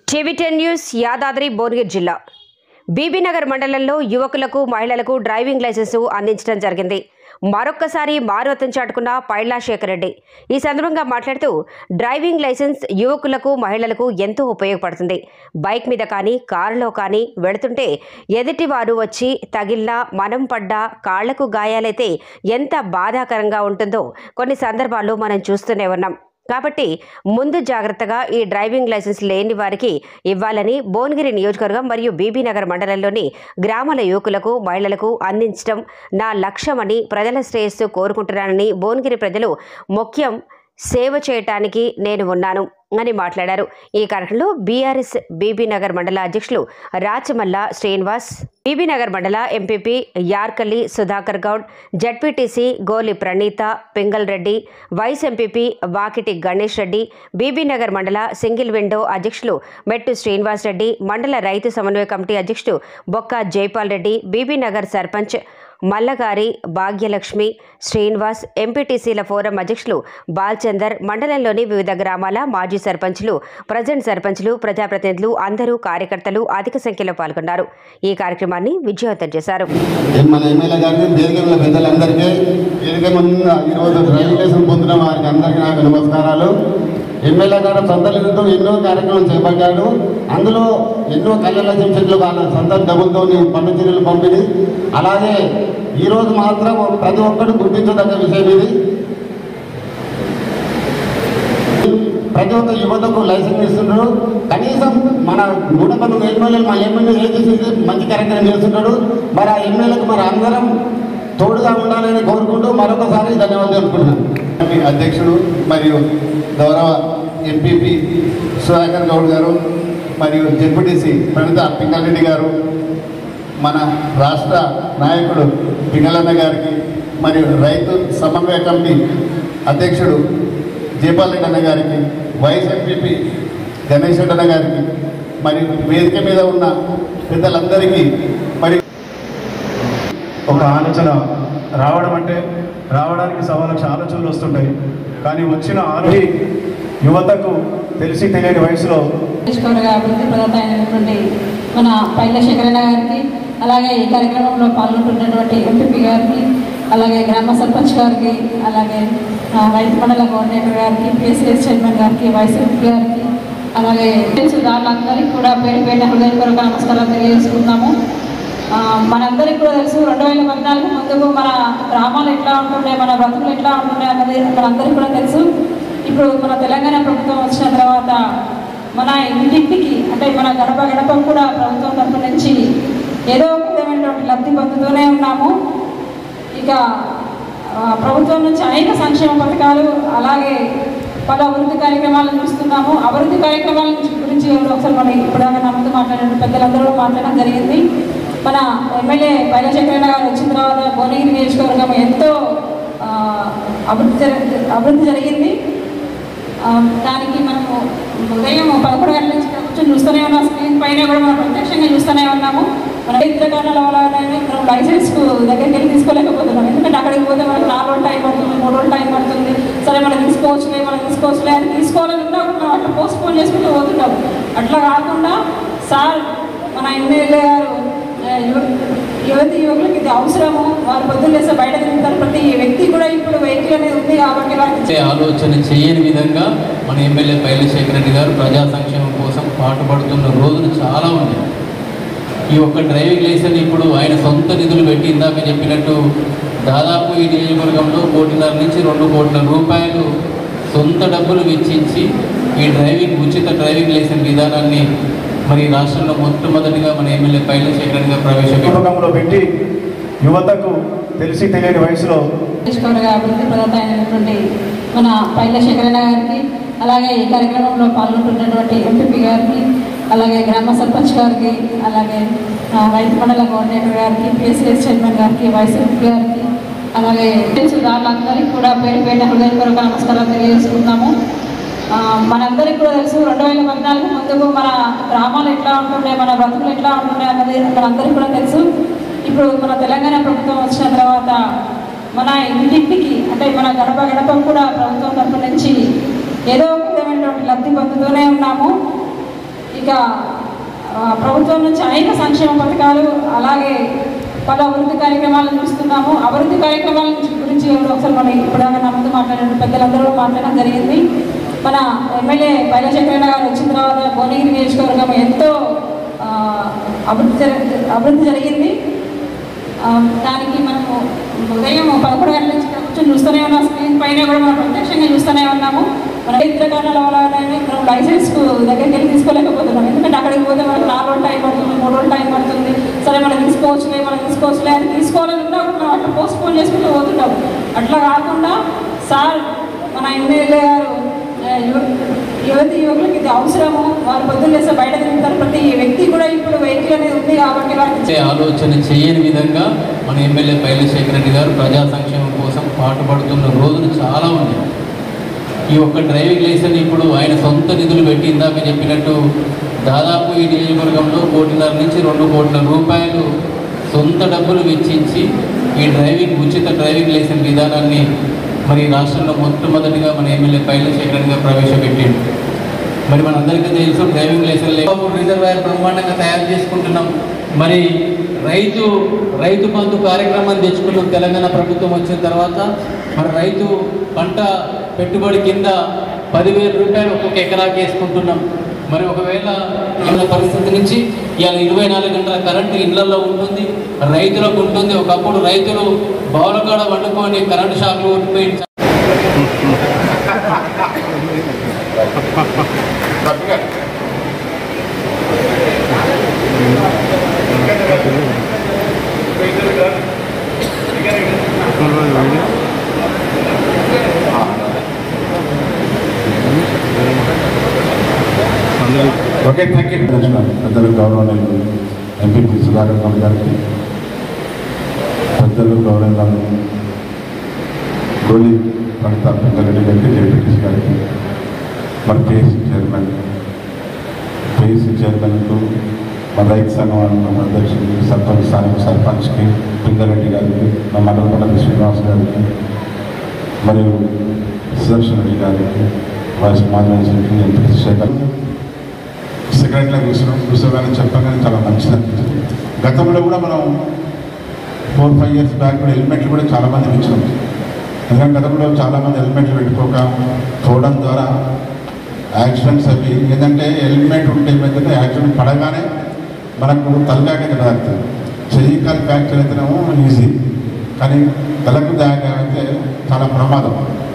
TV ten news Yadadri Bhuvanagiri జిల్లా బీబీనగర్ మండలంలో యువకులకు మహిళలకు డ్రైవింగ్ లైసెన్సు అందించడం జరిగింది మరొక్కసారి మారువతం చాటుకున్న పైళ్లా శేఖర్ రెడ్డి ఈ సందర్భంగా మాట్లాడుతూ డ్రైవింగ్ లైసెన్స్ యువకులకు మహిళలకు ఎంతో ఉపయోగపడుతుంది బైక్ మీద కానీ కారులో కానీ వెళుతుంటే ఎదుటి వారు వచ్చి తగిలినా మనం పడ్డా కాళ్లకు గాయాలైతే ఎంత బాధాకరంగా ఉంటుందో కొన్ని సందర్భాల్లో మనం చూస్తూనే ఉన్నాం కాబట్టి ముందు జాగ్రత్తగా ఈ డ్రైవింగ్ లైసెన్స్ లేని వారికి ఇవ్వాలని భువనగిరి నియోజకవర్గం మరియు బీబీనగర్ మండలంలోని గ్రామాల యువకులకు మహిళలకు అందించడం నా లక్ష్యమని ప్రజల శ్రేయస్సు కోరుకుంటున్నానని భువనగిరి ప్రజలు ముఖ్యం సేవ చేయటానికి నేను ఉన్నాను అని మాట్లాడారు ఈ కార్యక్రమంలో బీఆర్ఎస్ బీబీనగర్ మండల అధ్యక్షులు రాచమల్ల శ్రీనివాస్ బీబీనగర్ మండల MPP Yarkalli Sudhakar Goud ZPTC Goli Praneetha Pingal Reddy vice MPP Vakiti Ganesh Reddy Bibinagar మండల సింగిల్ విండో అధ్యక్షులు మెట్టు శ్రీనివాస్ రెడ్డి మండల రైతు సమన్వయ కమిటీ అధ్యక్షుడు బొక్క జైపాల్ రెడ్డి బీబీనగర్ సర్పంచ్ మల్లగారి భాగ్యలక్ష్మి శ్రీనివాస్ ఎంపీటీసీల ఫోరం అధ్యక్షులు బాల్చందర్ మండలంలోని వివిధ గ్రామాల మాజీ సర్పంచ్లు ప్రజెంట్ సర్పంచ్లు ప్రజాప్రతినిధులు అందరూ కార్యకర్తలు అధిక సంఖ్యలో పాల్గొన్నారు ఈ కార్యక్రమాన్ని విజయవంతం చేశారు మన ఎమ్మెల్యే గారికి వేదికల పెద్దలందరికీ వేదిక ముందు ఈరోజు డ్రైవింగ్ లైసెన్స్ పొందిన వారికి అందరికీ నాకు నమస్కారాలు ఎమ్మెల్యే గారు సొంత నిధులతో ఎన్నో కార్యక్రమాలు చేపట్టాడు అందులో ఎన్నో కళ్యాణ చెట్లు వాళ్ళ సొంత డబ్బులతో పండు చర్యలు పంపిణీ అలాగే ఈరోజు మాత్రం ప్రతి ఒక్కరు గుర్తించదగ్గ విషయం ఇది ప్రతి ఒక్క యువతకు లైసెన్స్ ఇస్తున్నాడు కనీసం మన నూట పంతొమ్మిది ఎమ్మెల్యేలు మా ఎమ్మెల్యే ఏం చేసింది మంచి కార్యక్రమం చేస్తున్నాడు మరి ఆ ఎమ్మెల్యేలకు మరి అందరం తోడుగా ఉండాలని కోరుకుంటూ మరొకసారి ధన్యవాదాలు తెలుపుకుంటున్నాను అధ్యక్షుడు మరియు గౌరవ ఎంపీపీ సుధాకర్ గౌడ్ గారు మరియు జెడ్పీటీసీ ప్రణిత పింగారెడ్డి గారు మన రాష్ట్ర నాయకుడు పింగళన్న గారికి మరియు రైతు సమన్వయ కమిటీ అధ్యక్షుడు జయపాల్ రెడ్డి అన్న గారికి వైస్ ఎంపీపీ గణేష్ రెడ్డి అన్న గారికి మరియు వేదిక మీద ఉన్న పెద్దలందరికీ మరి ఒక ఆలోచన రావడం అంటే రావడానికి సవా లక్ష ఆలోచనలు వస్తుంటాయి కానీ వచ్చిన ఆలోచన యువతకు తెలిసి తెలియని వయసులో నియోజకవర్గ అభివృద్ధి ప్రదాత అయినటువంటి మన పైల శేఖరణ గారికి అలాగే ఈ కార్యక్రమంలో పాల్గొంటున్నటువంటి ఎంపీపీ గారికి అలాగే గ్రామ సర్పంచ్ గారికి అలాగే ఆ, రైతు మండల కోఆర్డినేటర్ గారికి పిఎస్సిఎస్ చైర్మన్ గారికి వైస్ ఎంపీ గారికి అలాగే తెలుసు దాంట్లందరికీ కూడా పేరు పేరున హృదయపూర్వక నమస్కారాలు తెలియజేసుకుంటున్నాము ఆ, మనందరికీ కూడా తెలుసు రెండు వేల పద్నాలుగు ముందుకు మన గ్రామాలు ఎట్లా ఉంటుండే మన బ్రతుకులు ఎట్లా ఉంటుండే అన్నది మనందరికీ కూడా తెలుసు ఇప్పుడు మన తెలంగాణ ప్రభుత్వం వచ్చిన తర్వాత మన ఇంటింటికి అంటే మన గడప గడప కూడా ప్రభుత్వం తరపు నుంచి ఏదో ఒక విధమైనటువంటి లబ్ధి పొందుతూనే ఉన్నాము ఇక ఆ, ప్రభుత్వం నుంచి అనేక సంక్షేమ పథకాలు అలాగే పలు అభివృద్ధి కార్యక్రమాలను చూస్తున్నాము అభివృద్ధి కార్యక్రమాల గురించి ఎవరు ఒకసారి మన ఇప్పటిదాకా నా ముందు మాట్లాడిన పెద్దలందరూ కూడా మాట్లాడడం జరిగింది మన ఎమ్మెల్యే బైలచక్రణ గారు వచ్చిన తర్వాత భువనగిరి నియోజకవర్గం ఎంతో ఆ, అభివృద్ధి జరి- అభివృద్ధి జరిగింది ఆ, దానికి మనము ఉదయం పదకొండు గంటల నుంచి ఇక్కడ కూర్చొని చూస్తూనే ఉన్నాం స్క్రీన్ పైన కూడా మనం ప్రత్యక్షంగా చూస్తూనే ఉన్నాము మన ఇతర కారణాల వల్ల మనం లైసెన్స్ దగ్గరికి వెళ్ళి తీసుకోలేకపోతున్నాం ఎందుకంటే అక్కడికి పోతే మనకు నాలుగు రోజులు టైం పడుతుంది మూడు రోజులు టైం పడుతుంది సరే మనం తీసుకోవచ్చులే మనం తీసుకోవచ్చులే అని తీసుకోవాలని ఉన్నా కూడా మనం అట్లా పోస్ట్ పోన్ చేసుకుంటూ పోతున్నాం అట్లా కాకుండా సార్ మన ఎమ్మెల్యే గారు ఆ, యువ- యువతి యువకులకి ఇది అవసరము వారు పొద్దున్న లేస్తే బయట తిరుగుతారు ప్రతి వ్యక్తి కూడా ఇప్పుడు వెహికల్ అనేది ఉంది కాబట్టి వారికి అంటే ఆలోచన చేయని విధంగా మన ఎమ్మెల్యే పైలశేఖర రెడ్డి గారు ప్రజా సంక్షేమం కోసం పాటుపడుతున్న రోజులు చాలా ఉన్నాయి ఈ ఒక్క డ్రైవింగ్ లైసెన్స్ ఇప్పుడు ఆయన సొంత నిధులు పెట్టి ఇందాక చెప్పినట్టు దాదాపు ఈ నియోజకవర్గంలో కోటిన్నర నుంచి రెండు కోట్ల రూపాయలు సొంత డబ్బులు వెచ్చించి ఈ డ్రైవింగ్ ఉచిత డ్రైవింగ్ లైసెన్స్ విధానాన్ని మరి రాష్ట్రంలో మొట్టమొదటిగా మన ఎమ్మెల్యే పైలశేఖర రెడ్డి గారు ప్రవేశపెట్టారు ఉపకంలో పెట్టి యువతకు తెలిసి తెలియని వయసులో నియోజకవర్గ అభివృద్ధి ప్రదాత అయినటువంటి మన పైల శేఖరణ గారికి అలాగే ఈ కార్యక్రమంలో పాల్గొంటున్నటువంటి ఎంపీపీ గారికి అలాగే గ్రామ సర్పంచ్ గారికి అలాగే ఆ, రైతు మండల కోఆర్డినేటర్ గారికి పిఎస్సిఎస్ చైర్మన్ గారికి వైస్ ఎంపీ గారికి అలాగే తెలుసు దాంట్లందరికీ కూడా పేరు పేరున హృదయపూర్వక నమస్కారాలు తెలియజేసుకుంటున్నాము ఆ, మనందరికీ కూడా తెలుసు రెండు వేల పద్నాలుగు ముందుకు మన గ్రామాలు ఎట్లా ఉంటుండే మన బ్రతుకులు ఎట్లా ఉంటుండే అన్నది మనందరికీ కూడా తెలుసు ఇప్పుడు మన తెలంగాణ ప్రభుత్వం వచ్చిన తర్వాత మన ఇంటింటికి అంటే మన గడప గడప కూడా ప్రభుత్వం తరపు నుంచి ఏదో ఒక విధమైనటువంటి లబ్ధి పొందుతూనే ఉన్నాము ఇక ఆ, ప్రభుత్వం నుంచి అనేక సంక్షేమ పథకాలు అలాగే పలు అభివృద్ధి కార్యక్రమాలను చూస్తున్నాము అభివృద్ధి కార్యక్రమాల నుంచి- గురించి కూడా ఒకసారి మనం ఇప్పటిదాకా నా ముందు మాట్లాడిన పెద్దలందరూ కూడా మాట్లాడడం జరిగింది మన ఎమ్మెల్యే పైలశంకరణ గారు వచ్చిన తర్వాత భువనగిరి నియోజకవర్గం ఎంతో ఆ, అభివృద్ధి జరి- అభివృద్ధి జరిగింది ఆ, దానికి మనము ఉదయం పదకొండు గంటల నుంచి ఇక్కడ కూర్చొని చూస్తూనే ఉన్నాం స్క్రీన్ పైన కూడా మనం ప్రత్యక్షంగా చూస్తూనే ఉన్నాము మన ఇతర కారణాల వల్ల మనం లైసెన్స్ దగ్గరికి వెళ్ళి తీసుకోలేకపోతున్నాం ఎందుకంటే అక్కడికి పోతే మనకు నాలుగు రోజులు టైం పడుతుంది మూడు రోజులు టైం పడుతుంది సరే మనం తీసుకోవచ్చులే మనం తీసుకోవచ్చులే అని తీసుకోవాలని ఉన్నా కూడా మనం అట్లా పోస్ట్ పోన్ చేసుకుంటూ పోతున్నాం అట్లా కాకుండా సార్ మన ఎమ్మెల్యే గారు ఆ, యువ- యువతి యువకులకి ఇది అవసరము వారు పొద్దున్న లేస్తే బయట తిరుగుతారు ప్రతి వ్యక్తి కూడా ఇప్పుడు వెహికల్ అనేది ఉంది కాబట్టి వారికి చేసే ఆలోచన చేయని విధంగా మన ఎమ్మెల్యే పైలశేఖర రెడ్డి గారు ప్రజా సంక్షేమం కోసం పాటుపడుతున్న రోజులు చాలా ఉన్నాయి ఈ ఒక్క డ్రైవింగ్ లైసెన్స్ ఇప్పుడు ఆయన సొంత నిధులు పెట్టి ఇందాక చెప్పినట్టు దాదాపు ఈ నియోజకవర్గంలో కోటిన్నర నుంచి రెండు కోట్ల రూపాయలు సొంత డబ్బులు వెచ్చించి ఈ డ్రైవింగ్ ఉచిత డ్రైవింగ్ లైసెన్స్ విధానాన్ని మరి రాష్ట్రంలో మొట్టమొదటిగా మన ఎమ్మెల్యే పైలశేఖర రెడ్డి గారు ప్రవేశపెట్టిండు మరి మనందరికీ తెలుసు డ్రైవింగ్ లైసెన్స్ లేవు రిజర్వాయర్ బ్రహ్మాండంగా తయారు చేసుకుంటున్నాం మరి రైతు రైతు బంధు కార్యక్రమాన్ని తెచ్చుకున్నాం తెలంగాణ ప్రభుత్వం వచ్చిన తర్వాత మరి రైతు పంట పెట్టుబడి కింద పదివేల రూపాయలు ఒక్కొక్క ఎకరాకి వేసుకుంటున్నాం మరి ఒకవేళ ఉన్న పరిస్థితి నుంచి ఇవాళ ఇరవై నాలుగు గంటల కరెంటు ఇళ్లలో ఉంటుంది రైతులకు ఉంటుంది ఒకప్పుడు రైతులు బౌలకాడ వండుకొని కరెంటు షాక్లు కొట్టిపోయి ఓకే థ్యాంక్ యూ పెద్దలు గౌరవనీయులు ఎంపీ సుధాకర్ గౌడ్ గారికి పెద్దలు గౌరవ గోలి ప్రణిత పెద్దరెడ్డి గారికి జేపీటీసీ గారికి మరి పిఎస్సీ చైర్మన్ పిఎస్సీ చైర్మన్కు మా రైతు సంఘం మా అధ్యక్షుడికి సర్పంచ్ స్థానిక సర్పంచ్కి పిందరెడ్డి గారికి మా మండలపల్లి శ్రీనివాస్ గారికి మరియు సుదర్శన్ రెడ్డి గారికి వైస్ మాధవేశ్వరికి ఎంపీ శేఖర్ సెక్రటరీలో కూర్చున్నాం కూర్చోగానే చెప్పగానే చాలా మంచిది అనిపించింది గతంలో కూడా మనం ఫోర్ ఫైవ్ ఇయర్స్ బ్యాక్ కూడా హెల్మెట్లు కూడా చాలా మంది ఇచ్చినాం ఎందుకంటే గతంలో చాలా మంది హెల్మెట్లు పెట్టుకోక పోవడం ద్వారా యాక్సిడెంట్స్ అవి ఏంటంటే హెల్మెట్ ఉంటే ఏమైందంటే యాక్సిడెంట్ పడగానే మనకు తలకాయ తాగుతుంది చెయ్యి కాలు ఫ్రాక్చర్ అయితేనేమో ఈజీ కానీ తలకు దాకా అయితే చాలా ప్రమాదం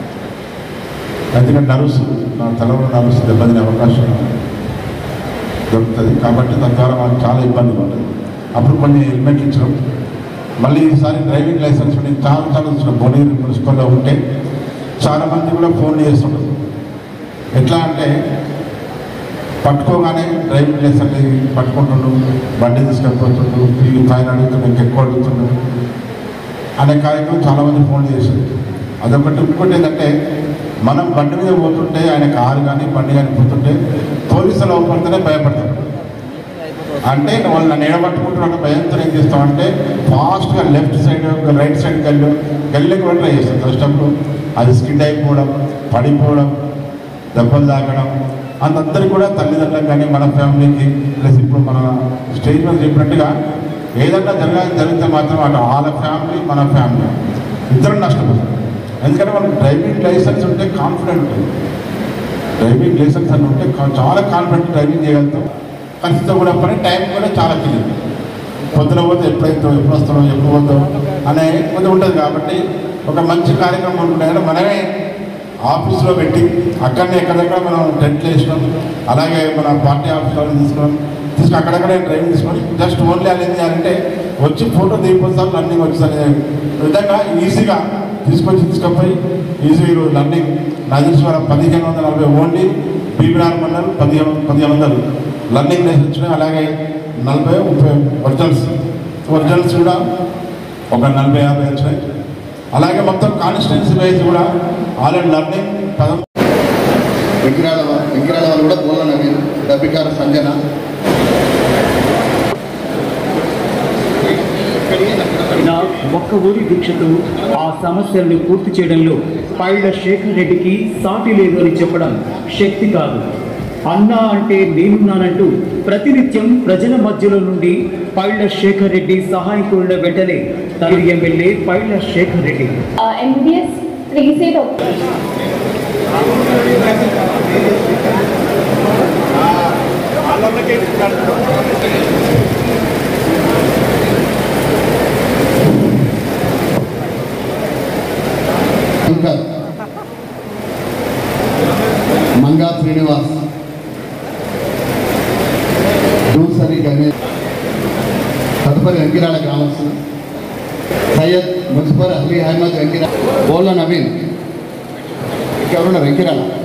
ఎందుకంటే నర్వ్స్ నా తలలో నర్వ్స్ దెబ్బతినే అవకాశం దొరుకుతుంది కాబట్టి తద్వారా మనకు చాలా ఇబ్బందిగా ఉంటుంది అప్పుడు కొన్ని హెల్మెట్లు ఇచ్చడం మళ్ళీ ఈసారి డ్రైవింగ్ లైసెన్స్ నేను చాలా చాలా వచ్చిన బొనీరు మున్సిపల్లో ఉంటే చాలా మంది కూడా ఫోన్ చేస్తుంటారు ఎట్లా అంటే పట్టుకోగానే డ్రైవింగ్ లైసెన్స్ పట్టుకుంటుండు బండి తీసుకెళ్ళిపోతుండు ఈ పైన అడుగుతుండు ఇంకెక్కువ అడుగుతుండు అనే కార్యక్రమం చాలామంది ఫోన్ చేశారు అదొకటి ఇంకోటి ఏంటంటే మనం బండి మీద పోతుంటే ఆయన కారు కానీ బండి కానీ పోతుంటే పోలీసులు అవపడితేనే భయపడతారు అంటే వాళ్ళు నన్ను ఎడబట్టుకుంటున్న భయంతో ఏం చేస్తామంటే ఫాస్ట్గా లెఫ్ట్ సైడ్ రైట్ సైడ్ గల్లు గల్లెకి కూడా ట్రై చేస్తాం ఫస్టప్పుడు అది స్కిడ్ అయిపోవడం పడిపోవడం దెబ్బలు తాకడం అందరికి కూడా తల్లిదండ్రులకు కానీ మన ఫ్యామిలీకి ప్లస్ ఇప్పుడు మన స్టేజ్ మీద చెప్పినట్టుగా ఏదన్నా జరగాలి జరిగితే మాత్రం అటు వాళ్ళ ఫ్యామిలీ మన ఫ్యామిలీ ఇద్దరు నష్టపోతారు ఎందుకంటే మనకు డ్రైవింగ్ లైసెన్స్ ఉంటే కాన్ఫిడెంట్ ఉంటుంది డ్రైవింగ్ లైసెన్స్ అని ఉంటే కా- చాలా కాన్ఫిడెంట్ డ్రైవింగ్ చేయగలుగుతాం ఖచ్చితంగా కూడా పని టైం కూడా చాలా తెలియదు పొద్దున పోతే ఎప్పుడైతే ఎప్పుడు వస్తామో ఎప్పుడు పోతాం అనే కొంచెం ఉంటుంది కాబట్టి ఒక మంచి కార్యక్రమం అనుకుంటే మనమే ఆఫీస్లో పెట్టి అక్కడనే ఎక్కడెక్కడ మనం టెంట్లు వేసినాం అలాగే మన పార్టీ ఆఫీస్లో తీసుకున్నాం తీసుకుని అక్కడక్కడే డ్రైవింగ్ తీసుకొని జస్ట్ ఓన్లీ అది ఏం చేయాలంటే వచ్చి ఫోటో దిగిపోతాం రన్నింగ్ వచ్చి విధంగా ఈజీగా తీసుకొచ్చి తీసుకపోయి ఈజీ రన్నింగ్ నాగేశ్వరం పదిహేను వందల నలభై ఓన్లీ బీబీఆర్ మండల్ పదిహేను పదిహేను వందలు రన్నింగ్ రేస్ వచ్చినాయి అలాగే నలభై ముప్పై ఒరిజినల్స్ ఒరిజినల్స్ కూడా ఒక నలభై యాభై వచ్చినాయి అలాగే మొత్తం కాన్స్టిట్యున్సీ వైజ్ కూడా ఆల్రెడీ లర్నింగ్ పదం వెంకిరాల వెంకిరాల వాళ్ళు కూడా గోల నవీన్ డబ్బికార సంజన నా ఒక్క ఊరి దీక్షతో ఆ సమస్యలను పూర్తి చేయడంలో పైళ్ళ శేఖర్ రెడ్డికి సాటి లేదు అని చెప్పడం శక్తి కాదు అన్నా అంటే నేనున్నానంటూ ప్రతినిత్యం ప్రజల మధ్యలో నుండి పైళ్ల శేఖర్ రెడ్డి సహాయకుల వెంటనే తన MLA Pailla Shekar Reddy MBBS free seat Shankar Manga Srinivas Dusari Ganesh తదుపరి వెంకిరాల గ్రామస్తులు సయ్యద్ మున్సిపల్ అలీ అహ్మద్ వెంకిరా బోళ్ళ నవీన్ ఇంకెవరున్నారు వెంకిరాల